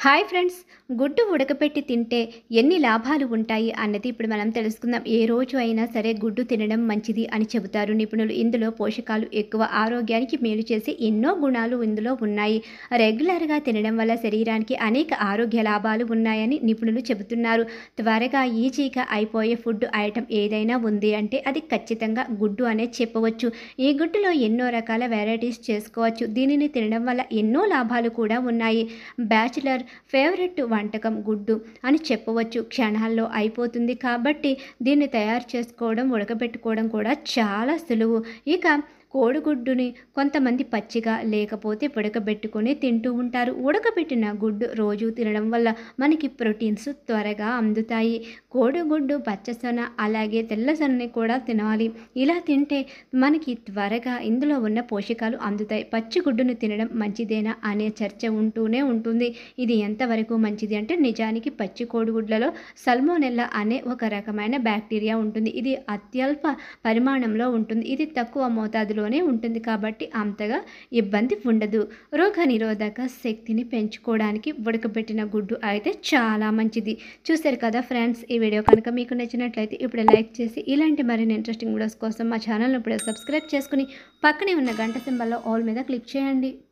hi friends గుడ్డు ఉడకపెట్టి తింటే ఎన్ని లాభాలు ఉంటాయి అన్నది ఇప్పుడు మనం తెలుసుకుందాం ఏ రోజు అయినా సరే గుడ్డు తినడం మంచిది అని చెబుతారు నిపుణులు ఇందులో పోషకాలు ఎక్కువ ఆరోగ్యానికి మేలు చేసే ఎన్నో గుణాలు ఇందులో ఉన్నాయి రెగ్యులర్గా తినడం వల్ల శరీరానికి అనేక ఆరోగ్య లాభాలు ఉన్నాయని నిపుణులు చెబుతున్నారు త్వరగా ఈజీగా అయిపోయే ఫుడ్ ఐటమ్ ఏదైనా ఉంది అంటే అది ఖచ్చితంగా గుడ్డు అనే చెప్పవచ్చు ఈ గుడ్డులో ఎన్నో రకాల వెరైటీస్ చేసుకోవచ్చు దీనిని తినడం వల్ల ఎన్నో లాభాలు కూడా ఉన్నాయి బ్యాచులర్ ఫేవరెట్ వంటకం గుడ్డు అని చెప్పవచ్చు క్షణాల్లో అయిపోతుంది కాబట్టి దీన్ని తయారు చేసుకోవడం ఉడకబెట్టుకోవడం కూడా చాలా సులువు ఇక కోడిగుడ్డుని కొంతమంది పచ్చిగా లేకపోతే ఉడకబెట్టుకొని తింటూ ఉంటారు ఉడకబెట్టిన గుడ్డు రోజు తినడం వల్ల మనకి ప్రోటీన్స్ త్వరగా అందుతాయి కోడిగుడ్డు పచ్చసొన అలాగే తెల్లసొనని కూడా తినాలి ఇలా తింటే మనకి త్వరగా ఇందులో ఉన్న పోషకాలు అందుతాయి పచ్చి గుడ్డును తినడం మంచిదేనా అనే చర్చ ఉంటూనే ఉంటుంది ఇది ఎంతవరకు మంచిది అంటే నిజానికి పచ్చి కోడిగుడ్లలో సల్మోనెల్లా అనే ఒక రకమైన బ్యాక్టీరియా ఉంటుంది ఇది అత్యల్ప పరిమాణంలో ఉంటుంది ఇది తక్కువ మోతాదులోనే ఉంటుంది కాబట్టి అంతగా ఇబ్బంది ఉండదు రోగ నిరోధక శక్తిని పెంచుకోవడానికి ఉడకబెట్టిన గుడ్డు అయితే చాలా మంచిది చూశారు కదా ఫ్రెండ్స్ ఈ వీడియో కనుక మీకు నచ్చినట్లయితే ఇప్పుడు లైక్ చేసి ఇలాంటి మరిన్ని ఇంట్రెస్టింగ్ వీడియోస్ కోసం మా ఛానల్ని ఇప్పుడు సబ్స్క్రైబ్ చేసుకుని పక్కనే ఉన్న గంట సింబల్లో ఆల్ మీద క్లిక్ చేయండి